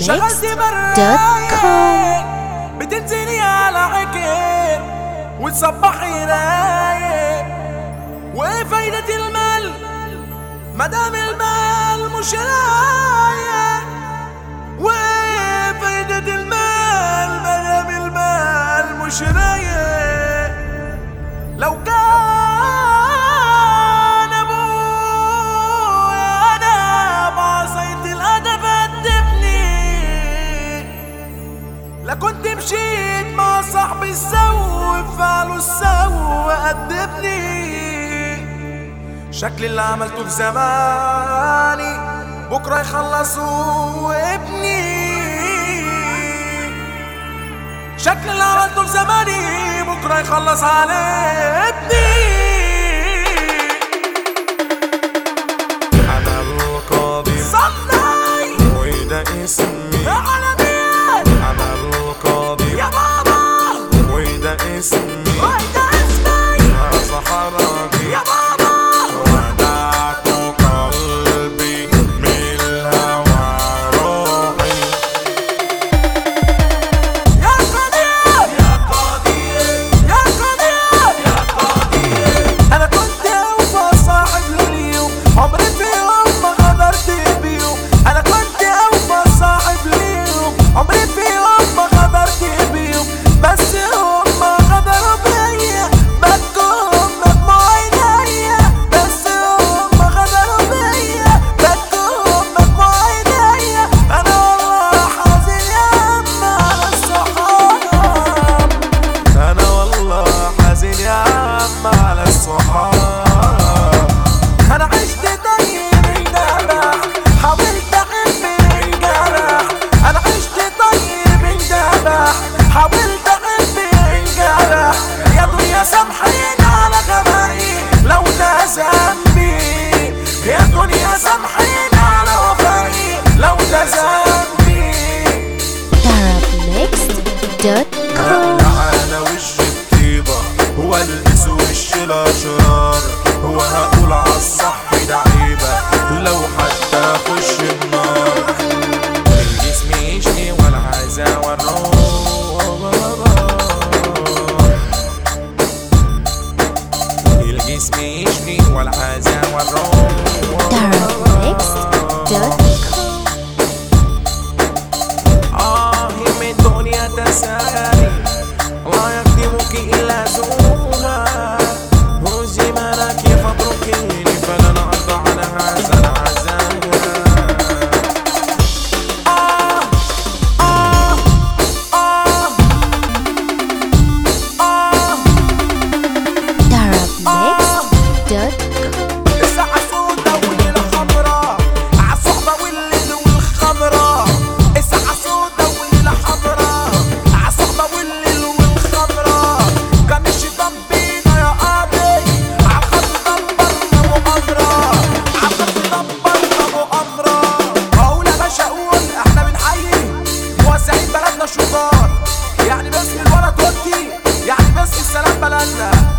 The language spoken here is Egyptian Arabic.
DarabMix.com بتنزلي على عكر وتصبحي رايق وايه فايدة المال مدام المال مش رايق وايه فايدة المال مدام المال مش رايق لو كان ابويا انا بعصيت الادب ادبني لكنت مشيت مع صاحبي السو فعله السو أدبني شكل اللي عملته في زماني بكرة يخلصوا ابني شكل اللي عملته في زماني بكرة يخلص على ابني أنا القاضي صلي وده اسمي يا عالمين أنا القاضي يا بابا وده اسمي وده اسمي يا صحراجي يا بابا ودعت قلبي من الهوى روحي يا قدير يا قدير يا قدير يا قدير انا كنت اوفى صاحب لليوم عمري في يوم ما غدرت بيهم انا كنت اوفى صاحب ليهم عمري في يوم ما غدرت بيهم بس هم غدروا بيا بكهم مجموع عينيا بس هم غدروا بيا بكهم مجموع عينيا انا والله حزين يا عم على الصحاب أنا والله حزين يا عم على الصحاب انا عشت طيب اندبح حاولت احب انجرح انا عشت طيب اندبح حاولت احب انجرح يا دنيا سامحيني على غبائي لو ده ذنبي يا دنيا سامحيني على وفائي لو ده ذنبي DarabMix.com على وش الطيبة والبس وش الأشرار هو هقول عالصح ده عيبة لو حتى أخش النار الجسم يشني والعزا والروح الجسم يشني والعزا والروح DarabMix.com آه من الدنيا تسالي لا يخدمك إلا زوها وزمانك فتركيني فلن أرضى على هذا العذاب DarabMix.com الساعة سودا والليلة خضرا عالصحبة والليل والخضرا الساعة سودا والليلة خضرا عالصحبة والليل والخضرا كان الشيطان بينا يا قاضي عالخط دبرنا مؤامرة عالخط دبرنا مؤامرة أقول يا باشا أقول إحنا بنحيي موزعين بلدنا شطار يعني باسم الولد توتي يعني باسم السلام بلدنا